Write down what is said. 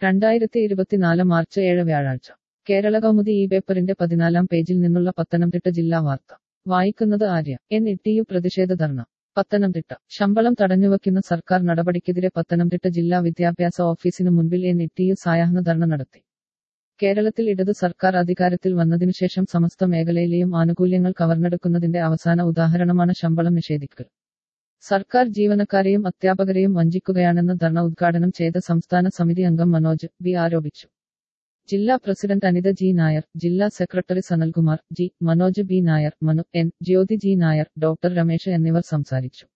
രണ്ടായിരത്തി ഇരുപത്തിനാല് മാർച്ച് ഏഴ് വ്യാഴാഴ്ച കേരള കൗമുദി ഈ പേപ്പറിന്റെ പതിനാലാം പേജിൽ നിന്നുള്ള പത്തനംതിട്ട ജില്ലാ വാർത്ത വായിക്കുന്നത് ആര്യ എൻ ഇട്ടിയു പ്രതിഷേധ ധർണ പത്തനംതിട്ട ശമ്പളം തടഞ്ഞുവയ്ക്കുന്ന സർക്കാർ നടപടിക്കെതിരെ പത്തനംതിട്ട ജില്ലാ വിദ്യാഭ്യാസ ഓഫീസിനു മുൻപിൽ എൻ ഇട്ടിയു സായാഹ്ന ധർണ നടത്തി കേരളത്തിൽ ഇടതു സർക്കാർ അധികാരത്തിൽ വന്നതിനുശേഷം സമസ്ത മേഖലയിലെയും ആനുകൂല്യങ്ങൾ കവർന്നെടുക്കുന്നതിന്റെ അവസാന ഉദാഹരണമാണ് ശമ്പളം നിഷേധിക്കൽ സർക്കാർ ജീവനക്കാരെയും അധ്യാപകരെയും വഞ്ചിക്കുകയാണെന്ന് ധർണ ഉദ്ഘാടനം ചെയ്ത സംസ്ഥാന സമിതി അംഗം മനോജ് ബി ആരോപിച്ചു ജില്ലാ പ്രസിഡന്റ് അനിത ജി നായർ ജില്ലാ secretary Sanalkumar G Manoj B Nair Manu N Jyothi G Nair doctor Ramesh എന്നിവർ സംസാരിച്ചു